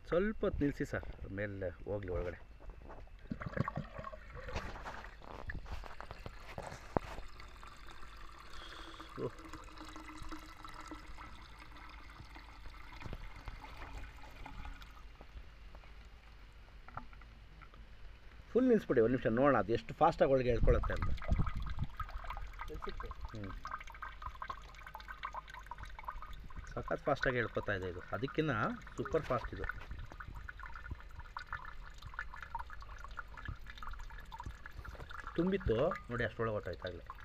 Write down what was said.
ಸ್ವಲ್ಪ ಹೊತ್ತು ನಿಲ್ಲಿಸಿ ಸರ್ ಮೇಲೆ ಹೋಗ್ಲಿ ಒಳಗಡೆ ಓಹ್. ಫುಲ್ ನಿಲ್ಲಿಸ್ಬಿಡಿ ಒಂದು ನಿಮಿಷ ನೋಡೋಣ ಅದು ಎಷ್ಟು ಫಾಸ್ಟಾಗಿ ಒಳಗೆ ಹೇಳ್ಕೊಳತ್ತೆ ಅಂತ ನಿಲ್ಸುತ್ತೆ ಹ್ಞೂ ಸಖತ್ ಫಾಸ್ಟಾಗಿ ಹೇಳ್ಕೊತಾ ಇದೆ ಇದು ಅದಕ್ಕಿಂತ ಸೂಪರ್ ಫಾಸ್ಟ್ ಇದು ತುಂಬಿತ್ತು ನೋಡಿ ಅಷ್ಟೊಳಗೆ ಹೊಟ್ಟಾಯ್ತಾಗಲೇ